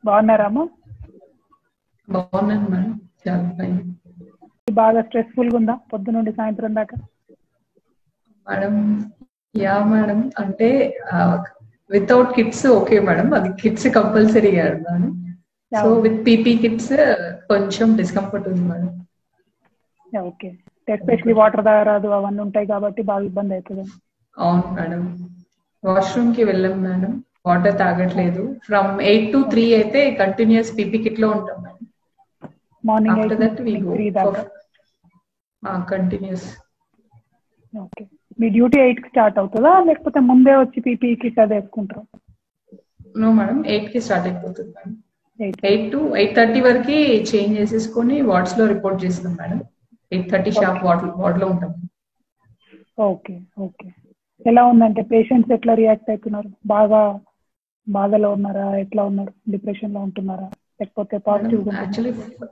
బాగున్నారా అమ్మ బాగున్నాను మేడం చాలా ఫైన్ బాగా స్ట్రెస్ఫుల్ గా ఉందా పొద్దు నుండి సాయంత్రం దాకా మేడం యా మేడం అంటే వితౌట్ కిట్స్ ఓకే మేడం అది కిట్స్ కంపల్సరీగా మేడం సో విత్ పీపీ కిట్స్ కొంచెం డిస్కంఫర్ట్ ఉంది మేడం ఓకే ఎస్పెషలీ వాటర్ తాగరాదు అవన్నీ ఉంటాయి కాబట్టి బాగా ఇబ్బంది అవుతుంది అవును మేడం వాష్రూమ్ కి వెళ్ళాం మేడం వాటర్ తాగట్లేదు ఫ్రమ్ ఎయిట్ టు త్రీ అయితే కంటిన్యూస్ పీపీ కిట్ లో ఉంటాం madam morning after that we three దాకా కంటిన్యూస్ ఓకే మీ డ్యూటీ ఎయిట్ కి స్టార్ట్ అవుతుందా లేకపోతే ముందే వచ్చి పీపీ కిట్ అది వేసుకుంటారా నో మేడం ఎయిట్ కి స్టార్ట్ అయిపోతుంది madam eight eight to eight thirty వరకు చేంజ్ చేసేసుకొని వార్డ్స్ లో రిపోర్ట్ చేస్తాం madam eight thirty shop ward ward లో ఉంటాం ఓకే ఓకే ఎలా ఉందంటే పేషెంట్స్ ఎట్లా రియాక్ట్ అవుతున్నారు బాగా బాధలో ఉన్నారా ఎట్లా ఉన్నారు డిప్రెషన్ లో ఉంటున్నారా లేకపోతే positive actually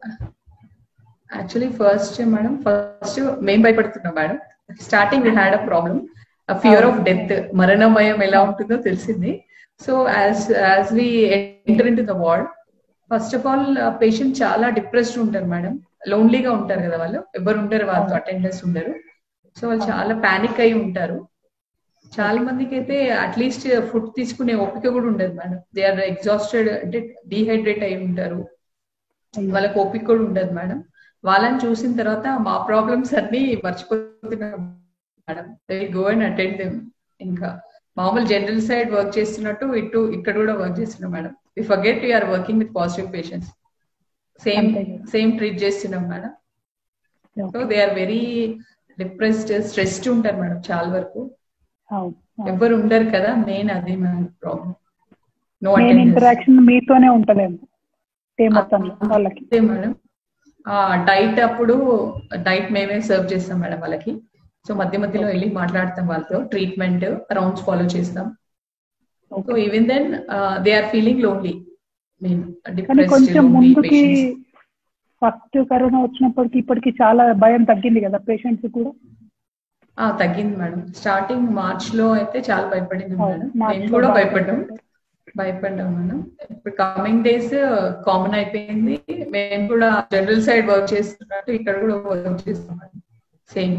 actually first madam first మేము భయపడుతున్నాం madam starting we had a problem fear of death మరణ భయం ఎలా ఉంటుందో తెలిసింది so as as we enter in to the ward first of all patient చాలా డిప్రెస్డ్ ఉంటారు మేడం లోన్లీగా ఉంటారు కదా వాళ్ళు ఎవరు ఉంటారు వాళ్ళతో అటెండర్స్ ఉండరు సో వాళ్ళు చాలా పానిక్ అయి ఉంటారు చాలా మందికి అయితే అట్లీస్ట్ ఫుడ్ తీసుకునే ఓపిక కూడా ఉండదు మేడం దే ఆర్ ఎగ్జాస్టెడ్ అంటే డీహైడ్రేట్ అయి ఉంటారు వాళ్ళకి ఓపిక కూడా ఉండదు మేడం వాళ్ళని చూసిన తర్వాత మా ప్రాబ్లమ్స్ అన్ని మర్చిపోతున్నాం madam go and attend them ఇంకా మామూలు జనరల్ సైడ్ వర్క్ చేస్తున్నట్టు ఇటు ఇక్కడ కూడా వర్క్ చేస్తున్నాం madam we forget we're working with positive patients same same treat చేస్తున్నాం madam so they are very depressed stressed ఉంటారు మేడం చాలా వరకు ఎవరు ఉండరు కదా మెయిన్ అదే madam problem no main interaction మీతోనే ఉంటదేమో డే మొత్తంలో వాళ్ళకి అంతే మేడం డైట్ అప్పుడు డైట్ మేమే సర్వ్ చేస్తాం మేడం వాళ్ళకి సో మధ్య మధ్యలో వెళ్ళి మాట్లాడతాం వాళ్ళతో ట్రీట్మెంట్ రౌండ్స్ ఫాలో చేస్తాం so even then they are feeling lonely కానీ కొంచెం ముందుకి ఫస్ట్ కరోనా వచ్చినప్పటికి ఇప్పటికి చాలా భయం తగ్గింది కదా పేషెంట్స్ కూడా తగ్గింది మేడం స్టార్టింగ్ మార్చ్ లో అయితే చాలా భయపడింది మేడం మేము కూడా భయపడ్డాం భయపడ్డాం మేడం ఇప్పుడు కమింగ్ డేస్ కామన్ అయిపోయింది మేము కూడా జనరల్ సైడ్ వర్క్ చేస్తున్నట్టు ఇక్కడ కూడా వర్క్ చేస్తాం సేమ్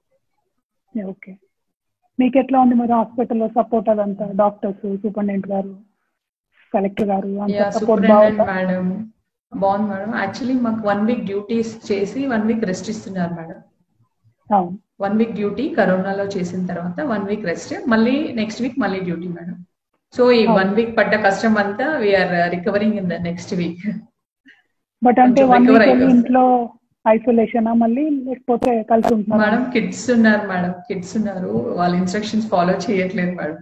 ఓకే మీకు ఎట్లా ఉంది మరి హాస్పిటల్లో సపోర్ట్ అదంతా డాక్టర్స్ సూపరింటెండెంట్ గారు కలెక్టర్ గారు సపోర్ట్ మేడం బాగుంది మేడం యాక్చువల్లీ మాకు వన్ వీక్ డ్యూటీస్ చేసి వన్ వీక్ రెస్ట్ ఇస్తున్నారు మేడం వన్ వీక్ డ్యూటీ కరోనాలో చేసిన తర్వాత వన్ వీక్ రెస్ట్ మళ్ళీ నెక్స్ట్ వీక్ మళ్ళీ డ్యూటీ మేడం సో ఈ వన్ వీక్ పడ్డ కష్టం అంతా we're recovering in the next week but అంటే వన్ వీక్ ఇంట్లో ఐసోలేషన్ మళ్ళీ లేకపోతే కలిసి ఉంటున్నారు మేడం కిడ్స్ ఉన్నారు మేడం కిడ్స్ ఉన్నారు వాళ్ళ ఇన్స్ట్రక్షన్స్ ఫాలో చేయట్లేదు madam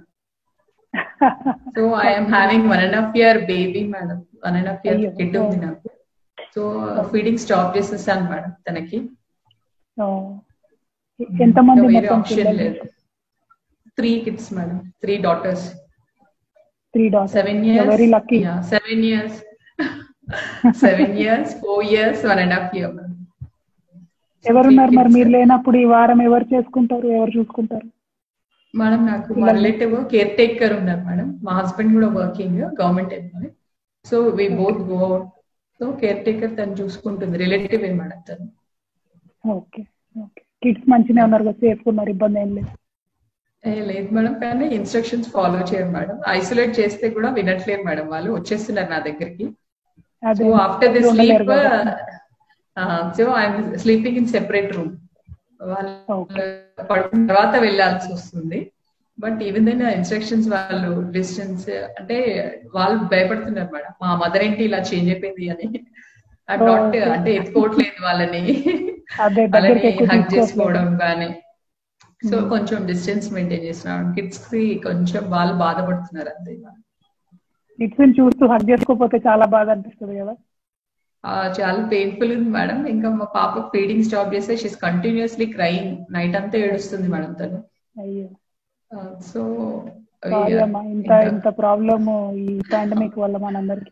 so I'm having one and half year baby madam one and half year kid ఉంది నాకు సో ఫీడింగ్ స్టాప్ చేసేసాను మేడం తనకి ఎంతమంది ఆప్షన్ లేదు three kids madam three daughters three daughters seven years very lucky seven years seven years four years one and half year madam ఎవరున్నారు మరి మీరు లేనప్పుడు ఈ వారం ఎవరు చేసుకుంటారు ఎవరు చూసుకుంటారు మేడం నాకు మా రిలేటివ్ కేర్ టేకర్ ఉన్నారు మేడం మా హస్బెండ్ కూడా working government employee so we both go out so caretaker తను చూసుకుంటుంది రిలేటివ్ ఏ మేడం తను ఓకే ఓకే కిడ్స్ మంచిగా ఉన్నారు కదా సేఫ్ ఉన్నారు ఇబ్బంది ఏం లేదు లేదు మేడం కానీ ఇన్స్ట్రక్షన్స్ ఫాలో చేయరు మేడం ఐసోలేట్ చేస్తే కూడా వినట్లేదు మేడం వాళ్ళు వచ్చేస్తున్నారు నా దగ్గరికి so after the sleep so I'm sleeping in separate room వాళ్ళు పడుకున్న తర్వాత వెళ్ళాల్సి వస్తుంది బట్ ఈవెన్ దెన్ ఇన్స్ట్రక్షన్స్ వాళ్ళు డిస్టెన్స్ అంటే వాళ్ళు భయపడుతున్నారు మేడం మా మదర్ ఏంటి ఇలా చేంజ్ అయిపోయింది అని ఐ నాట్ అంటే ఎత్తుకోవట్లేదు వాళ్ళని వాళ్ళని హక్ చేసుకోవడం కానీ సో కొంచెం డిస్టెన్స్ మెయింటైన్ చేస్తున్నాం కిడ్స్ కి కొంచెం వాళ్ళు బాధపడుతున్నారు అంతే కిడ్స్ చూస్తూ హక్ చేసుకోకపోతే చాలా బాధ అనిపిస్తుంది కదా చాలా పెయిన్ఫుల్ ఉంది మేడం ఇంకా మా పాప ఫీడింగ్ స్టాప్ చేస్తే షీస్ కంటిన్యూస్లీ క్రైమ్ నైట్ అంతా ఏడుస్తుంది మేడం తను అయ్యో సో ఇంత ఇంత ప్రాబ్లమ్ ఈ పాండమిక్ వల్ల మనందరికి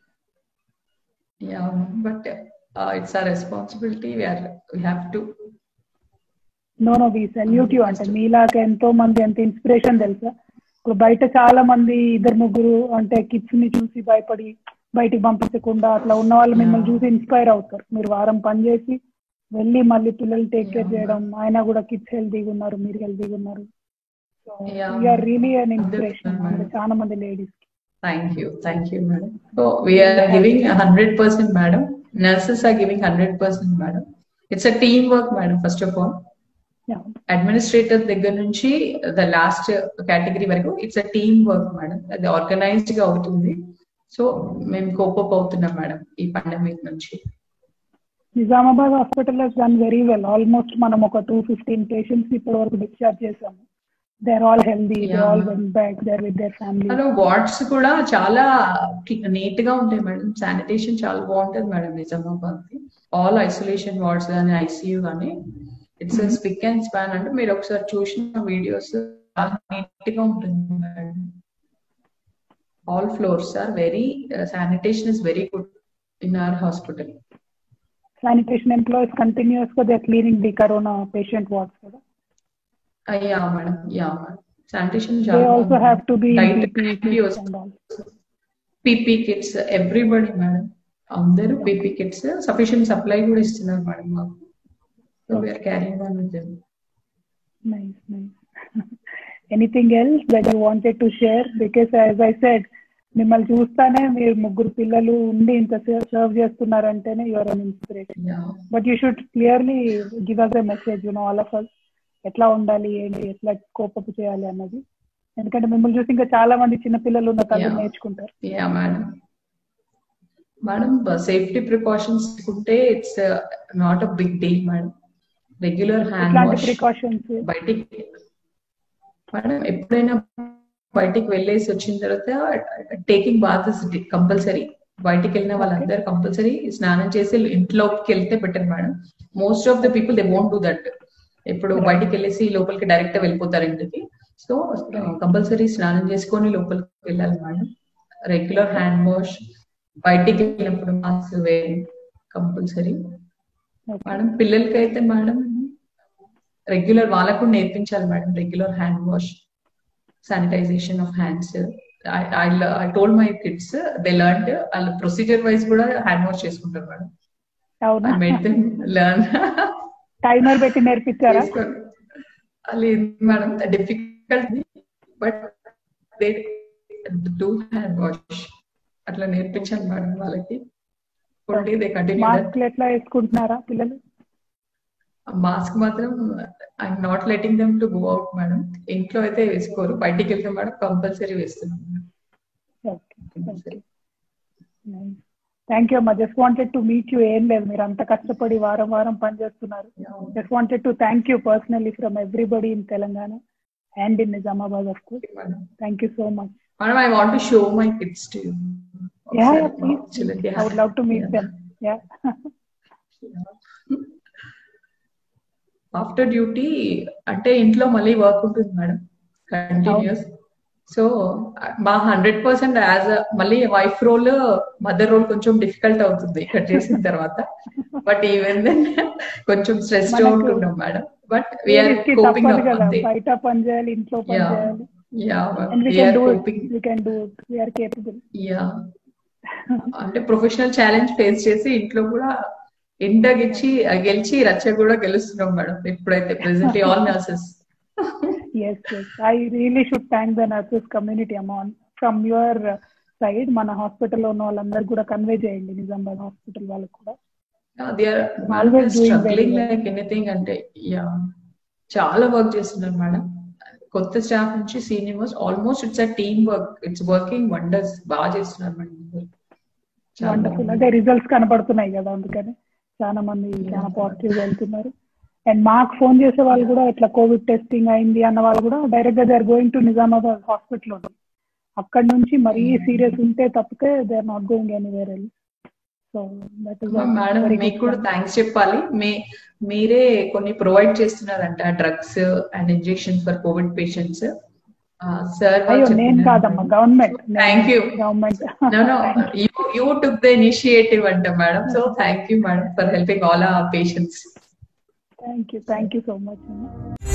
but it's a responsibility we're we have to no no we salute you అంటే మీలాగా ఎంతో మంది ఎంత ఇన్స్పిరేషన్ తెలుసా ఇప్పుడు బయట చాలా మంది ఇద్దరు ముగ్గురు అంటే కిడ్స్ ని చూసి భయపడి బయటికి పంపించకుండా అట్లా ఉన్న వాళ్ళు మిమ్మల్ని Yeah. చూసి ఇన్స్పైర్ అవుతారు మీరు వారం పని చేసి వెళ్ళి మళ్ళీ పిల్లలు టేక్ కేర్ Yeah. చేయడం ఆయన కూడా కిడ్స్ హెల్తీగా ఉన్నారు మీరు హెల్తీగా ఉన్నారు సో Yeah. యూఆర్ రియలీ అన్ అందరూ ఇన్స్పిరేషన్ ఉన్నారు. చాలా మంది ladies thank you thank you madam so we're giving hundred percent madam nurses are giving hundred percent madam it's a team work madam first of all administrator దగ్గర నుంచి the last category వరకు it's a team work madam అది organised గా అవుతుంది so మేము cope up అవుతున్నాం madam ఈ pandemic నుంచి Nizamabad hospital done very well almost మనం ఒక టూ ఫిఫ్టీన్ పేషెంట్స్ ఇప్పటి వరకు డిశ్చార్జ్ చేసాము they are all healthy they Yeah. All well back there with their family hello wards కూడా చాలా నీట్ గా ఉంటాయి మేడం శానిటేషన్ చాలా బాగుంటది madam Nizamabad all isolation wards కానీ ఐసీయూ కానీ ఇట్స్ స్పిక్ అండ్ స్పాన్ అంటే మీరు ఒకసారి చూసిన వీడియోస్ చాలా నీట్ గా ఉంటుంది madam all floors are very sanitation is very good in our hospital sanitation employees continuous గా they cleaning the corona patient wards కదా yeah madam yeah madam sanitation they also have to be diet PP kits everybody madam అందరూ PP kits sufficient supply కూడా ఇస్తున్నారు madam మాకు so we are carrying on with them nice nice anything else that you wanted to share because as I said మిమ్మల్ని చూస్తానే మీరు ముగ్గురు పిల్లలు ఉండి ఇంత సర్వ్ చేస్తున్నారంటేనే your an inspiration yeah but you should clearly give us a message you know all of us ఎట్లా ఉండాలి ఏంటి ఎట్లా కోపపు చేయాలి అన్నది ఎందుకంటే మిమ్మల్ని చూసి ఇంకా చాలా మంది చిన్న పిల్లలు ఉన్న తల్లి Yeah. నేర్చుకుంటారు yeah madam madam safety precautions తీసుకుంటే it's not a big deal madam regular hand ఇట్లాంటి వాష్ ప్రికాషన్స్ బయటికి మేడం ఎప్పుడైనా బయటికి వెళ్ళేసి వచ్చిన తర్వాత టేకింగ్ బాత్ ఇస్ కంపల్సరీ బయటికి వెళ్ళిన వాళ్ళందరూ కంపల్సరీ స్నానం చేసి ఇంట్లోకి వెళ్తే better madam most of the people they won't do that ఇప్పుడు బయటికి వెళ్ళేసి లోపలికి డైరెక్ట్ వెళ్ళిపోతారు ఇంటికి సో కంపల్సరీ స్నానం చేసుకొని లోపలికి వెళ్ళాలి మేడం రెగ్యులర్ హ్యాండ్ వాష్ బయటికి వెళ్ళినప్పుడు మాస్క్ వేయాలి కంపల్సరీ మేడం పిల్లలకి అయితే మేడం రెగ్యులర్ వాళ్ళకు నేర్పించాలి madam regular hand wash sanitization of hands I told my kids they learn వాళ్ళ ప్రొసీజర్ వైజ్ కూడా హ్యాండ్ వాష్ చేసుకుంటారు మేడం అవునా I made them learn timer పెట్టి నేర్పించారా లేదు madam difficult but they do hand wash అట్లా నేర్పించాలి మేడం వాళ్ళకి full day they continue mask ఎట్లా వేసుకుంటున్నారా పిల్లలు మాస్క్ మాత్రం I'm not letting them to go out madam ఇంట్లో అయితే వేసుకోరు బయటికి వెళ్తే మేడం కంపల్సరీ వేస్తున్నాం ఓకే థ్యాంక్ యూ అమ్మా just wanted to meet you ఏం లేదు మీరు అంత కష్టపడి వారం వారం పనిచేస్తున్నారు just wanted to thank you personally from everybody in Telangana and in Nizamabad of course madam thank you so much madam I want to show my kids to Yeah, yeah, please. I would love to meet them. Yeah. After duty అంటే ఇంట్లో మళ్ళీ work ఉంటుంది madam continuous so మా hundred percent as మళ్ళీ wife role mother role కొంచెం difficult అవుతుంది ఇక్కడ చేసిన తర్వాత బట్ ఈవెన్ దెన్ కొంచెం స్ట్రెస్ మనకు ఉంటున్నాం మేడం బట్ వీఆర్ Ladies కి కోపింగ్ తప్పదు అప్ కదా అంతే బయట పని చేయాలి ఇంట్లో పని Yeah. చేయాలి yeah and we can we are do it coping we can do it we are capable yeah అంటే ప్రొఫెషనల్ ఛాలెంజ్ ఫేస్ చేసి ఇంట్లో కూడా ఇంటగిచ్చి గెలిచి రచ్చ కూడా గెలుస్తున్నాం మేడం ఇప్పుడైతే presently all nurses yes yes I really should thank the nurses community among from your side మన హాస్పిటల్లో ఉన్న వాళ్ళందరూ కూడా కన్వే చేయండి నిజామాబాద్ హాస్పిటల్ వాళ్ళకు కూడా they are Always doing very struggling well. Like anything అంటే యా చాలా వర్క్ చేస్తున్నారు మేడం కొత్త స్టాఫ్ నుంచి seniors almost it's a team work it's working wonders బాగా చేస్తున్నారు మేడం చాలా వండర్ఫుల్ బాగుంది. అదే రిజల్ట్స్ కనపడుతున్నాయి కదా అందుకని చాలా మంది చాలా పాజిటివ్ వెళ్తున్నారు అండ్ మాకు ఫోన్ చేసే వాళ్ళు కూడా ఇట్లా కోవిడ్ టెస్టింగ్ అయింది అన్న వాళ్ళు కూడా డైరెక్ట్ గా they are going to Nizamabad hospital ఉంది అక్కడ నుంచి మరీ సీరియస్ ఉంటే తప్పితే they are not going anywhere also that is madam మీకు కూడా థ్యాంక్స్ చెప్పాలి మీ మీరే కొన్ని ప్రొవైడ్ చేస్తున్నారంట drugs and injection for covid patients sir అయ్యో నేను కాదమ్మా government thank you government No, no, you you took the initiative, and madam. So thank you, madam, for helping all our patients. Thank you thank you so much